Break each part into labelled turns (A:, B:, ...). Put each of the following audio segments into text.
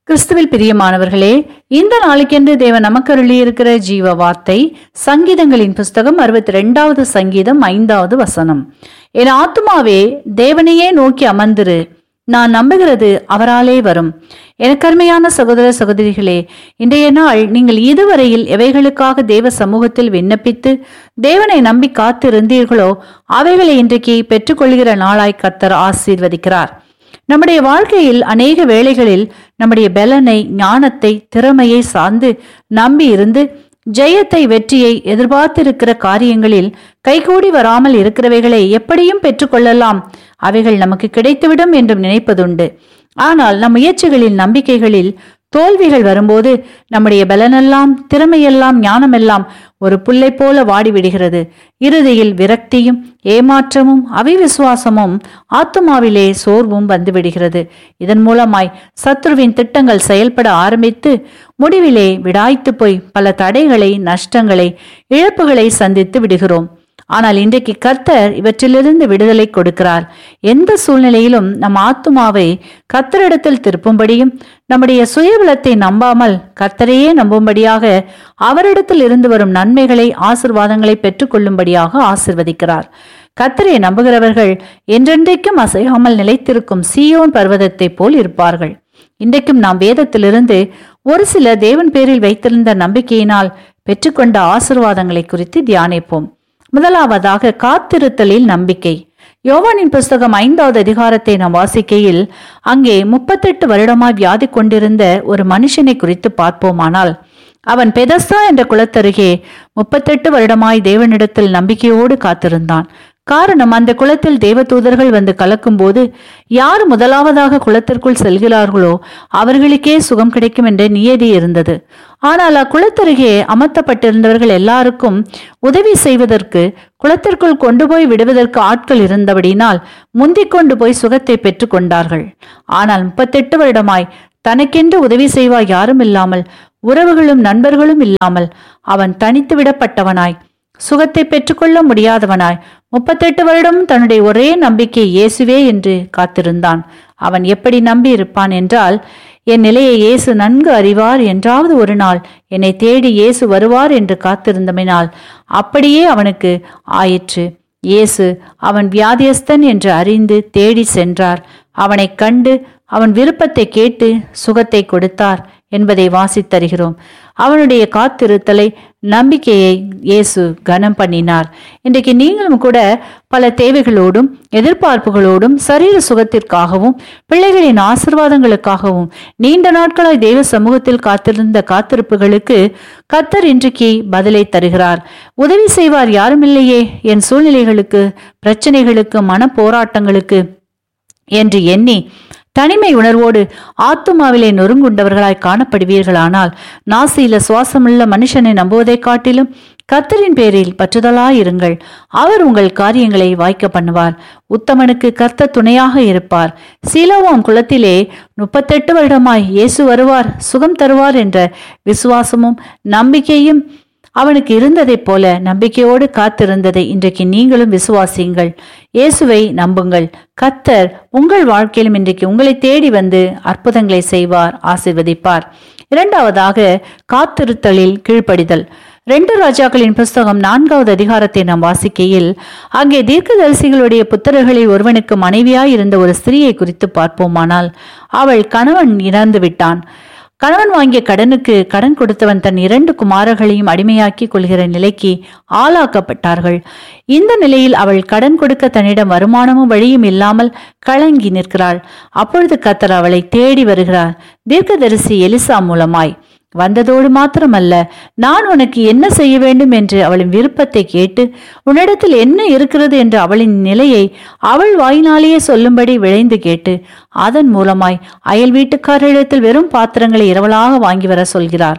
A: கிறிஸ்துவில் பிரியமானவர்களே இந்த நாளுக்கென்று தேவன் நமக்கு அருளியிருக்கிற ஜீவ வார்த்தை சங்கீதங்களின் புஸ்தகம் அறுபத்தி ரெண்டாவது சங்கீதம் ஐந்தாவது வசனம் என் ஆத்துமாவே தேவனையே நோக்கி அமர்ந்திரு நான் நம்புகிறது அவராலே வரும் எனக்கு அருமையான சகோதர சகோதரிகளே இன்றைய நாள் நீங்கள் இதுவரையில் எவைகளுக்காக தேவ சமூகத்தில் விண்ணப்பித்து தேவனை நம்பி காத்திருந்தீர்களோ அவைகளை இன்றைக்கு பெற்றுக்கொள்கிற நாளாய் கர்த்தர் ஆசீர்வதிக்கிறார் நம்முடைய வாழ்க்கையில் அநேக வேளைகளில் நம்முடைய பலனை ஞானத்தை திறமையை சார்ந்து நம்பி இருந்து ஜெயத்தை வெற்றியை எதிர்பார்த்திருக்கிற காரியங்களில் கைகூடி வராமல் இருக்கிறவைகளை எப்படியும் பெற்றுக்கொள்ளலாம் அவைகள் நமக்கு கிடைத்துவிடும் என்றும் நினைப்பதுண்டு ஆனால் நம் முயற்சிகளில் நம்பிக்கைகளில் தோல்விகள் வரும்போது நம்முடைய பலனெல்லாம் திறமையெல்லாம் ஞானமெல்லாம் ஒரு புல்லை போல வாடிவிடுகிறது இறுதியில் விரக்தியும் ஏமாற்றமும் அவிவிசுவாசமும் ஆத்துமாவிலே சோர்வும் வந்துவிடுகிறது இதன் மூலமாய் சத்ருவின் திட்டங்கள் செயல்பட ஆரம்பித்து முடிவிலே விடாய்த்து போய் பல தடைகளை நஷ்டங்களை இழப்புகளை சந்தித்து விடுகிறோம் ஆனால் இன்றைக்கு கர்த்தர் இவற்றிலிருந்து விடுதலை கொடுக்கிறார் எந்த சூழ்நிலையிலும் நம் ஆத்துமாவை கர்த்தரிடத்தில் திருப்பும்படியும் நம்முடைய சுயபலத்தை நம்பாமல் கர்த்தரையே நம்பும்படியாக அவரிடத்தில் இருந்து வரும் நன்மைகளை ஆசிர்வாதங்களை பெற்றுக்கொள்ளும்படியாக ஆசிர்வதிக்கிறார் கர்த்தரை நம்புகிறவர்கள் என்றென்றைக்கும் அசையாமல் நிலைத்திருக்கும் சீயோன் பர்வதத்தை போல் இருப்பார்கள் இன்றைக்கும் நாம் வேதத்திலிருந்து ஒரு சில தேவன் பேரில் வைத்திருந்த நம்பிக்கையினால் பெற்றுக்கொண்ட ஆசிர்வாதங்களை குறித்து தியானிப்போம் முதலாவதாக காத்திருத்தலில் நம்பிக்கை யோவானின் புஸ்தகம் ஐந்தாவது அதிகாரத்தை நாம் வாசிக்கையில் அங்கே முப்பத்தெட்டு வருடமாய் வியாதி கொண்டிருந்த ஒரு மனுஷனை குறித்து பார்ப்போமானால் அவன் பெதஸ்தா என்ற குளத்தருகே முப்பத்தெட்டு வருடமாய் தேவனிடத்தில் நம்பிக்கையோடு காத்திருந்தான் காரணம் அந்த குளத்தில் தேவதூதர்கள் வந்து கலக்கும்போது யார் முதலாவதாக குளத்திற்குள் செல்கிறார்களோ அவர்களுக்கே சுகம் கிடைக்கும் என்ற நியதி இருந்தது ஆனால் அக்குளத்தருகே அமர்த்தப்பட்டிருந்தவர்கள் எல்லாருக்கும் உதவி செய்வதற்கு குளத்திற்குள் கொண்டு போய் விடுவதற்கு ஆட்கள் இருந்தபடினால் முந்திக் கொண்டு போய் சுகத்தை பெற்றுக் கொண்டார்கள் ஆனால் முப்பத்தெட்டு வருடமாய் தனக்கென்று உதவி செய்வார் யாரும் இல்லாமல் உறவுகளும் நண்பர்களும் இல்லாமல் அவன் தனித்து விடப்பட்டவனாய் சுகத்தை பெற்றுக்கொள்ள முடியாதவனாய் முப்பத்தெட்டு வருடம் தன்னுடைய ஒரே நம்பிக்கை இயேசுவே என்று காத்திருந்தான் அவன் எப்படி நம்பி இருப்பான் என்றால் என் நிலையை இயேசு நன்கு அறிவார் என்றாவது ஒரு நாள் என்னை தேடி இயேசு வருவார் என்று காத்திருந்தமைனால் அப்படியே அவனுக்கு ஆயிற்று இயேசு அவன் வியாதியஸ்தன் என்று அறிந்து தேடி சென்றார் அவனைக் கண்டு அவன் விருப்பத்தை கேட்டு சுகத்தை கொடுத்தார் என்பதை வாசித்தருகிறோம் அவனுடைய காத்திருத்தலை நம்பிக்கையை இயேசு கனம் பண்ணினார் இன்றைக்கு நீங்களும் கூட பல தேவைகளோடும் எதிர்பார்ப்புகளோடும் சரீர சுகத்திற்காகவும் பிள்ளைகளின் ஆசிர்வாதங்களுக்காகவும் நீண்ட நாட்களாய் தெய்வ சமூகத்தில் காத்திருந்த காத்திருப்புகளுக்கு கத்தர் இன்றைக்கு பதிலை தருகிறார் உதவி செய்வார் யாருமில்லையே என் சூழ்நிலைகளுக்கு பிரச்சனைகளுக்கு மன போராட்டங்களுக்கு என்று எண்ணி தனிமை உணர்வோடு ஆத்துமாவிலே நொறுங்குண்டவர்களாய் காணப்படுவீர்களானால் நாசியில சுவாசமுள்ள மனுஷனை நம்புவதைக் காட்டிலும் கர்த்தரின் பேரில் பற்றுதலாயிருங்கள் அவர் உங்கள் காரியங்களை வாய்க்க பண்ணுவார் உத்தமனுக்கு கர்த்த துணையாக இருப்பார் சீலோவாம் குலத்திலே முப்பத்தெட்டு வருடமாய் இயேசு வருவார் சுகம் தருவார் என்ற விசுவாசமும் நம்பிக்கையும் அவனுக்கு இருந்ததைப் போல நம்பிக்கையோடு காத்திருந்ததை இன்றைக்கு நீங்களும் விசுவாசியுங்கள் இயேசுவை நம்புங்கள் கத்தர் உங்கள் வாழ்க்கையிலும் இன்றைக்கு உங்களை தேடி வந்து அற்புதங்களை செய்வார் ஆசிர்வதிப்பார் இரண்டாவதாக காத்திருத்தலில் கீழ்ப்படிதல் ரெண்டு ராஜாக்களின் புஸ்தகம் நான்காவது அதிகாரத்தை நாம் வாசிக்கையில் அங்கே தீர்க்கதரிசிகளுடைய புத்தர்களில் ஒருவனுக்கு மனைவியாய் இருந்த ஒரு ஸ்திரீயை குறித்து பார்ப்போமானால் அவள் கணவன் இறந்து விட்டான் கணவன் வாங்கிய கடனுக்கு கடன் கொடுத்தவன் தன் இரண்டு குமாரர்களையும் அடிமையாக்கி கொள்கிற நிலைக்கு ஆளாக்கப்பட்டார்கள் இந்த நிலையில் அவள் கடன் கொடுக்க தன்னிடம் வருமானமும் வழியும் இல்லாமல் கலங்கி நிற்கிறாள் அப்பொழுது கத்தர் அவளை தேடி வருகிறார் தீர்க்கதரிசி எலிசா மூலமாய் வந்ததோடு மாத்திரமல்ல நான் உனக்கு என்ன செய்ய வேண்டும் என்று அவளின் விருப்பத்தை கேட்டு உன்னிடத்தில் என்ன இருக்கிறது என்று அவளின் நிலையை அவள் வாயினாலேயே சொல்லும்படி விளைந்து கேட்டு அதன் மூலமாய் அயல் வீட்டுக்காரரிடத்தில் வெறும் பாத்திரங்களை இரவலாக வாங்கி வர சொல்கிறார்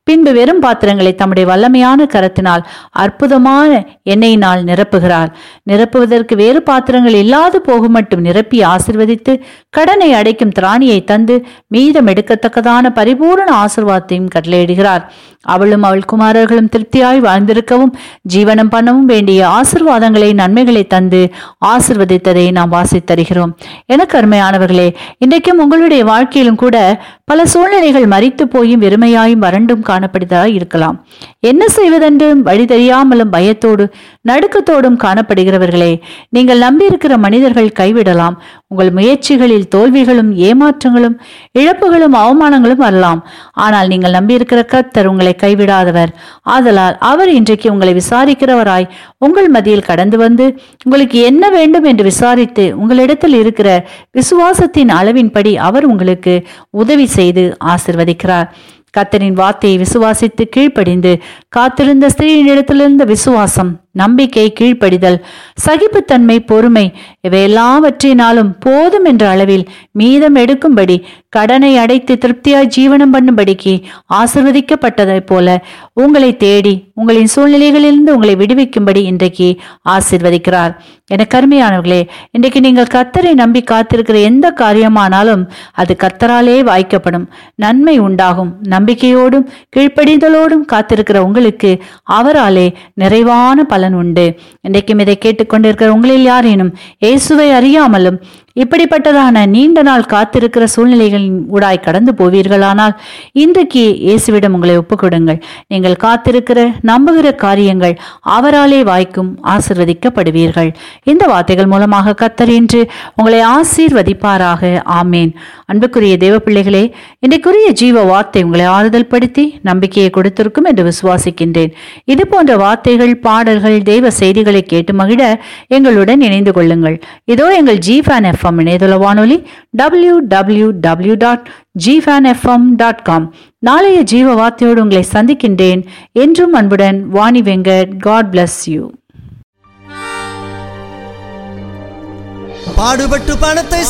A: பின்பு வெறும் பாத்திரங்களை தம்முடைய வல்லமையான கரத்தினால் அற்புதமான எண்ணெயினால் நிரப்புகிறார் நிரப்புவதற்கு வேறு பாத்திரங்கள் இல்லாது போகும் மட்டும் நிரப்பி ஆசிர்வதித்து கடனை அடைக்கும் திராணியை தந்து மீதம் எடுக்கத்தக்கதான பரிபூரண ஆசிர்வாதத்தையும் கட்டளையிடுகிறார் அவளும் அவள் குமாரர்களும் திருப்தியாய் வாழ்ந்திருக்கவும் ஜீவனம் பண்ணவும் வேண்டிய ஆசிர்வாதங்களை நன்மைகளை தந்து ஆசிர்வதித்ததை நாம் வாசித்தருகிறோம் எனக்கு அருமையானவர்களே இன்றைக்கும் உங்களுடைய வாழ்க்கையிலும் கூட பல சூழ்நிலைகள் மறித்து போயும் வெறுமையாயும் வறண்டும் காணப்படுவதாக இருக்கலாம் என்ன செய்வதென்றும் வழி தெரியாமலும் பயத்தோடு நடுக்கத்தோடும் காணப்படுகிறவர்களே நீங்கள் நம்பியிருக்கிற மனிதர்கள் கைவிடலாம் உங்கள் முயற்சிகளில் தோல்விகளும் ஏமாற்றங்களும் இழப்புகளும் அவமானங்களும் வரலாம் ஆனால் நீங்கள் நம்பியிருக்கிற கர்த்தர் உங்களை கைவிடாதவர் ஆதலால் அவர் இன்றைக்கு உங்களை விசாரிக்கிறவராய் உங்கள் மத்தியில் கடந்து வந்து உங்களுக்கு என்ன வேண்டும் என்று விசாரித்து உங்களிடத்தில் இருக்கிற விசுவாசத்தின் அளவின்படி அவர் உங்களுக்கு உதவி செய்து ஆசிர்வதிக்கிறார் கத்தரின் வார்த்தையை விசுவாசித்து கீழ்ப்படிந்து காத்திருந்த ஸ்திரீனிடத்திலிருந்த விசுவாசம் நம்பிக்கை கீழ்ப்படிதல் சகிப்புத்தன்மை பொறுமை இவையெல்லாவற்றினாலும் போதும் என்ற அளவில் மீதம் எடுக்கும்படி கடனை அடைத்து திருப்தியாய் ஜீவனம் பண்ணும்படிக்கு ஆசிர்வதிக்கப்பட்டதைப் போல உங்களை தேடி உங்களின் சூழ்நிலைகளிலிருந்து உங்களை விடுவிக்கும்படி இன்றைக்கு ஆசிர்வதிக்கிறார் என கருமையானவர்களே இன்றைக்கு நீங்கள் கத்தரை நம்பி காத்திருக்கிற எந்த காரியமானாலும் அது கத்தராலே வாய்க்கப்படும் நன்மை உண்டாகும் நம்பிக்கையோடும் கீழ்ப்படிதலோடும் காத்திருக்கிற உங்களுக்கு அவராலே நிறைவான பலன் உண்டு இன்றைக்கும் இதை கேட்டுக்கொண்டிருக்கிற உங்களில் யாரேனும் இயேசுவை அறியாமலும் இப்படிப்பட்டதான நீண்ட நாள் காத்திருக்கிற சூழ்நிலைகளின் ஊடாய் கடந்து போவீர்களானால் இன்றைக்கு இயேசுவிடம் உங்களை ஒப்புக்கொடுங்கள் நீங்கள் காத்திருக்கிற நம்புகிற காரியங்கள் அவராலே வாய்க்கும் ஆசிர்வதிக்கப்படுவீர்கள் இந்த வார்த்தைகள் மூலமாக கத்தர் இன்று உங்களை ஆசீர்வதிப்பாராக ஆமேன் அன்புக்குரிய தேவ பிள்ளைகளே இன்றைக்குரிய ஜீவ வார்த்தை உங்களை ஆறுதல் படுத்தி நம்பிக்கையை கொடுத்திருக்கும் என்று விசுவாசிக்கின்றேன் இது போன்ற வார்த்தைகள் பாடல்கள் தெய்வ செய்திகளை கேட்டு மகிழ எங்களுடன் இணைந்து கொள்ளுங்கள் இதோ எங்கள் ஜி ஃபேன் எஃப்எம் இணையதள வானொலி W W W dot G fan F M dot com நாளைய ஜீவ வார்த்தையோடு உங்களை சந்திக்கின்றேன் என்றும் அன்புடன் Vani Venkat God bless you
B: பாடுபட்டு பணத்தை